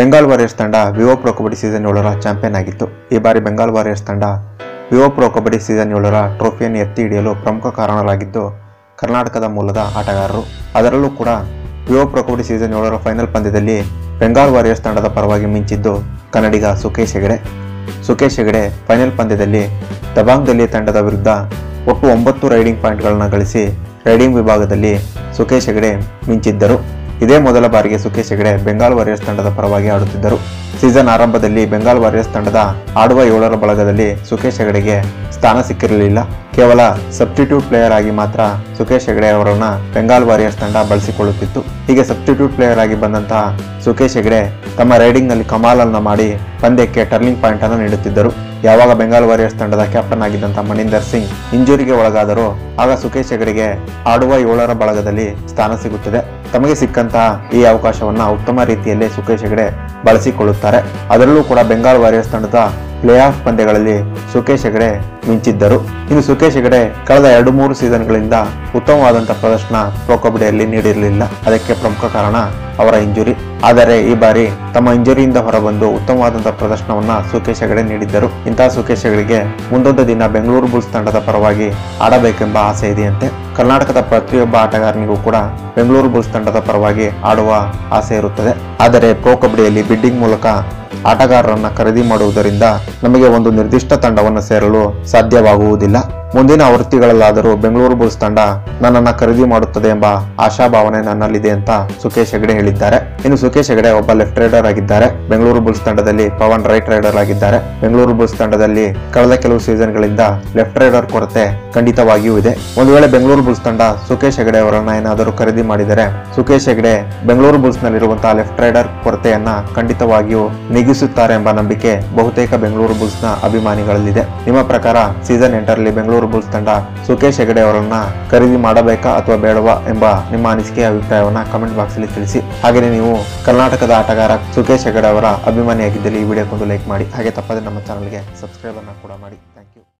Bengal warriors ತಂಡ Vivo pro kabaddi season ಏಳರ champion ಆಗಿತ್ತು ಈ ಬಾರಿ ಬೆಂಗಾಲ್ ವಾರಿಯರ್ಸ್ ತಂಡ ವಿವೋ ಪ್ರೊ ಕಬಡ್ಡಿ ಸೀಸನ್ ಏಳರ ಟ್ರೋಫಿಯನ್ನು ಎತ್ತಿ ಹಿಡಿಯಲು ಪ್ರಮುಖ ಕಾರಣರಾಗಿದ್ದು ಕರ್ನಾಟಕದ ಮೂಲದ ಆಟಗಾರರು ಅದರಲ್ಲೂ ಕೂಡ ವಿವೋ ಪ್ರೊ ಕಬಡ್ಡಿ ಸೀಸನ್ ಏಳರ ಫೈನಲ್ ಪಂದ್ಯದಲ್ಲಿ ಬೆಂಗಾಲ್ ವಾರಿಯರ್ಸ್ ತಂಡದ ಪರವಾಗಿ ಮಿಂಚಿದ್ದು ಕನ್ನಡಿಗ ಸುಕೇಶ್ ಹೆಗಡೆ ಸುಕೇಶ್ ಹೆಗಡೆ ಫೈನಲ್ ಪಂದ್ಯದಲ್ಲಿ ದಬಾಂಗ್ ದಲ್ಲಿಯ ತಂಡದ ವಿರುದ್ಧ ಒಟ್ಟು ಒಂಬತ್ತು ರೈಡಿಂಗ್ ಪಾಯಿಂಟ್ಗಳನ್ನು ಗಳಿಸಿ ರೈಡಿಂಗ್ ವಿಭಾಗದಲ್ಲಿ ಸುಕೇಶ್ ಹೆಗಡೆ ಮಿಂಚಿದ್ದರು ಇದೇ ಮೊದಲ ಬಾರಿಗೆ ಸುಕೇಶ್ ಹೆಗಡೆ ಬೆಂಗಾಲ್ ವಾರಿಯರ್ಸ್ ತಂಡದ ಪರವಾಗಿ ಆಡುತ್ತಿದ್ದರು ಸೀಸನ್ ಆರಂಭದಲ್ಲಿ ಬೆಂಗಾಲ್ ವಾರಿಯರ್ಸ್ ತಂಡದ ಆಡುವ ಏಳರ ಬಳಗದಲ್ಲಿ ಸುಕೇಶ್ ಹೆಗಡೆಗೆ ಸ್ಥಾನ ಸಿಕ್ಕಿರಲಿಲ್ಲ ಕೇವಲ ಸಬ್ಸ್ಟಿಟ್ಯೂಟ್ ಪ್ಲೇಯರ್ ಆಗಿ ಮಾತ್ರ ಸುಕೇಶ್ ಹೆಗಡೆ ಅವರನ್ನ ಬೆಂಗಾಲ್ ವಾರಿಯರ್ಸ್ ತಂಡ ಬಳಸಿಕೊಳ್ಳುತ್ತಿತ್ತು ಹೀಗೆ ಸಬ್ಸ್ಟಿಟ್ಯೂಟ್ ಪ್ಲೇಯರ್ ಆಗಿ ಬಂದಂತಹ ಸುಕೇಶ್ ಹೆಗಡೆ ತಮ್ಮ ರೈಡಿಂಗ್ನಲ್ಲಿ ಕಮಾಲನ್ನ ಮಾಡಿ ಪಂದ್ಯಕ್ಕೆ ಟರ್ನಿಂಗ್ ಪಾಯಿಂಟ್ ಅನ್ನು ನೀಡುತ್ತಿದ್ದರು ಯಾವಾಗ ಬೆಂಗಾಲ್ ವಾರಿಯರ್ಸ್ ತಂಡದ ಕ್ಯಾಪ್ಟನ್ ಆಗಿದ್ದಂಥ ಮಣಿಂದರ್ ಸಿಂಗ್ ಇಂಜುರಿಗೆ ಒಳಗಾದರೂ ಆಗ ಸುಕೇಶ್ ಹೆಗಡೆಗೆ ಆಡುವ ಏಳರ ಬಳಗದಲ್ಲಿ ಸ್ಥಾನ ಸಿಗುತ್ತದೆ ತಮಗೆ ಸಿಕ್ಕಂತಹ ಈ ಅವಕಾಶವನ್ನ ಉತ್ತಮ ರೀತಿಯಲ್ಲಿ ಸುಕೇಶ್ ಹೆಗಡೆ ಬಳಸಿಕೊಳ್ಳುತ್ತಾರೆ ಅದರಲ್ಲೂ ಕೂಡ ಬೆಂಗಾಲ್ ವಾರಿಯರ್ಸ್ ತಂಡದ ಪ್ಲೇ ಆಫ್ ಪಂದ್ಯಗಳಲ್ಲಿ ಸುಕೇಶ್ ಹೆಗಡೆ ಮಿಂಚಿದ್ದರು ಇನ್ನು ಸುಕೇಶ್ ಹೆಗಡೆ ಕಳೆದ ಎರಡು ಮೂರು ಸೀಸನ್ಗಳಿಂದ ಉತ್ತಮವಾದಂತಹ ಪ್ರದರ್ಶನ ಪ್ರೊ ಕಬಡ್ಡಿಯಲ್ಲಿ ನೀಡಿರಲಿಲ್ಲ ಅದಕ್ಕೆ ಪ್ರಮುಖ ಕಾರಣ ಅವರ ಇಂಜುರಿ ಆದರೆ ಈ ಬಾರಿ ತಮ್ಮ ಇಂಜುರಿಯಿಂದ ಹೊರಬಂದು ಉತ್ತಮವಾದಂತಹ ಪ್ರದರ್ಶನವನ್ನ ಸುಕೇಶ್ ಹೆಗಡೆ ನೀಡಿದ್ದರು ಇಂತಹ ಸುಕೇಶ್ ಹೆಗಡೆಗೆ ಮುಂದೊಂದು ದಿನ ಬೆಂಗಳೂರು ಬುಲ್ಸ್ ತಂಡದ ಪರವಾಗಿ ಆಡಬೇಕೆಂಬ ಆಸೆ ಇದೆಯಂತೆ ಕರ್ನಾಟಕದ ಪ್ರತಿಯೊಬ್ಬ ಆಟಗಾರನಿಗೂ ಕೂಡ ಬೆಂಗಳೂರು ಬುಲ್ಸ್ ತಂಡದ ಪರವಾಗಿ ಆಡುವ ಆಸೆ ಇರುತ್ತದೆ ಆದರೆ ಪ್ರೊ ಕಬಡ್ಡಿಯಲ್ಲಿ ಬಿಡ್ಡಿಂಗ್ ಮೂಲಕ ಆಟಗಾರರನ್ನ ಖರೀದಿ ಮಾಡುವುದರಿಂದ ನಮಗೆ ಒಂದು ನಿರ್ದಿಷ್ಟ ತಂಡವನ್ನು ಸೇರಲು ಸಾಧ್ಯವಾಗುವುದಿಲ್ಲ ಮುಂದಿನ ಆವೃತ್ತಿಗಳಲ್ಲಾದರೂ ಬೆಂಗಳೂರು ಬುಲ್ಸ್ ತಂಡ ನನ್ನನ್ನು ಖರೀದಿ ಮಾಡುತ್ತದೆ ಎಂಬ ಆಶಾಭಾವನೆ ನನ್ನಲ್ಲಿದೆ ಅಂತ ಸುಕೇಶ್ ಹೆಗಡೆ ಹೇಳಿದ್ದಾರೆ ಇನ್ನು ಸುಕೇಶ್ ಹೆಗಡೆ ಒಬ್ಬ ಲೆಫ್ಟ್ ರೈಡರ್ ಆಗಿದ್ದಾರೆ ಬೆಂಗಳೂರು ಬುಲ್ಸ್ ತಂಡದಲ್ಲಿ ಪವನ್ ರೈಟ್ ರೈಡರ್ ಆಗಿದ್ದಾರೆ ಬೆಂಗಳೂರು ಬುಲ್ಸ್ ತಂಡದಲ್ಲಿ ಕಳೆದ ಕೆಲವು ಸೀಸನ್ಗಳಿಂದ ಲೆಫ್ಟ್ ರೈಡರ್ ಕೊರತೆ ಖಂಡಿತವಾಗಿಯೂ ಇದೆ ಒಂದು ವೇಳೆ ಬೆಂಗಳೂರು ಬುಲ್ಸ್ ತಂಡ ಸುಕೇಶ್ ಹೆಗಡೆ ಅವರನ್ನ ಏನಾದರೂ ಖರೀದಿ ಮಾಡಿದರೆ ಸುಕೇಶ್ ಹೆಗಡೆ ಬೆಂಗಳೂರು ಬುಲ್ಸ್ ನಲ್ಲಿರುವಂತಹ ಲೆಫ್ಟ್ ರೈಡರ್ ಕೊರತೆಯನ್ನ ಖಂಡಿತವಾಗಿಯೂ ನೀಗಿಸುತ್ತಾರೆ ಎಂಬ ನಂಬಿಕೆ ಬಹುತೇಕ ಬೆಂಗಳೂರು ಬುಲ್ಸ್ ನ ಅಭಿಮಾನಿಗಳಲ್ಲಿದೆ ನಿಮ್ಮ ಪ್ರಕಾರ ಸೀಸನ್ ಎಂಟರಲ್ಲಿ ಬೆಂಗಳೂರು ಬುಲ್ಸ್ ತಂಡ ಸುಕೇಶ್ ಹೆಗಡೆ ಅವರನ್ನ ಖರೀದಿ ಮಾಡಬೇಕಾ ಅಥವಾ ಬೇಡವಾ ಎಂಬ ನಿಮ್ಮ ಅನಿಸಿಕೆಯ ಅಭಿಪ್ರಾಯವನ್ನ ಕಮೆಂಟ್ ಬಾಕ್ಸ್ ಅಲ್ಲಿ ತಿಳಿಸಿ ಹಾಗೆಯೇ ನೀವು ಕರ್ನಾಟಕದ ಆಟಗಾರ ಸುಕೇಶ್ ಹೆಗಡೆ ಅವರ ಅಭಿಮಾನಿಯಾಗಿದ್ದಲ್ಲಿ ಈ ವಿಡಿಯೋಕ್ಕೊಂದು ಲೈಕ್ ಮಾಡಿ ಹಾಗೆ ತಪ್ಪದೆ ನಮ್ಮ ಚಾನಲ್ಗೆ ಸಬ್ಸ್ಕ್ರೈಬ್ ಅನ್ನ ಕೂಡ ಮಾಡಿ ಥ್ಯಾಂಕ್ ಯು